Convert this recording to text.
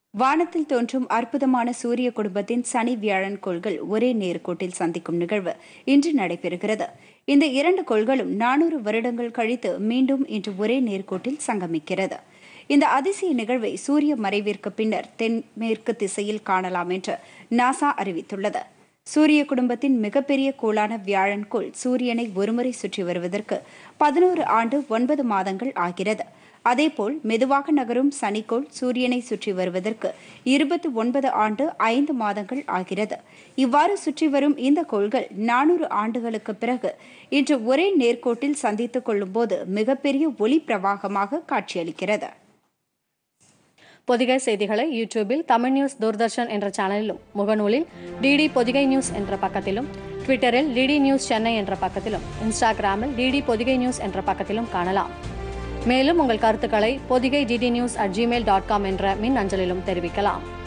வானத்தில் தோன்றும் அற்புதமான சூரிய குடும்பத்தின் சனி வியாழன் கோள்கள் ஒரே நேர்கோட்டில் சந்திக்கும் நிகழ்வு இன்று நடைபெறுகிறது இந்த இரண்டு கோள்களும் நானூறு வருடங்கள் கழித்து மீண்டும் இன்று ஒரே நேர்கோட்டில் சங்கமிக்கிறது இந்த அதிசய நிகழ்வை சூரிய மறைவிற்கு பின்னர் தென்மேற்கு திசையில் காணலாம் என்று நாசா அறிவித்துள்ளது சூரிய குடும்பத்தின் மிகப்பெரிய கோளான வியாழன் கோள் சூரியனை ஒருமுறை சுற்றி வருவதற்கு பதினோரு ஆண்டு ஒன்பது மாதங்கள் ஆகிறது அதேபோல் மெதுவாக நகரும் சனிக்கோள் சூரியனை சுற்றி வருவதற்கு இருபத்தி ஒன்பது ஆண்டு ஐந்து மாதங்கள் ஆகிறது இவ்வாறு சுற்றி வரும் இந்த கோள்கள் நானூறு ஆண்டுகளுக்கு பிறகு இன்று ஒரே நேர்கோட்டில் சந்தித்துக் கொள்ளும்போது மிகப்பெரிய ஒளி பிரவாகமாக காட்சியளிக்கிறது பொதிகை செய்திகளை யூடியூபில் தமிழ் நியூஸ் தூர்தர்ஷன் என்ற சேனலிலும் முகநூலில் டிடி பொதிகை நியூஸ் என்ற பக்கத்திலும் ட்விட்டரில் டிடி நியூஸ் சென்னை என்ற பக்கத்திலும் இன்ஸ்டாகிராமில் டிடி பொதிகை நியூஸ் என்ற பக்கத்திலும் காணலாம் மேலும் உங்கள் கருத்துக்களை Podhigai DD news at Gmail dot com என்ற மின் அஞ்சலிலும் தெரிவிக்கலாம்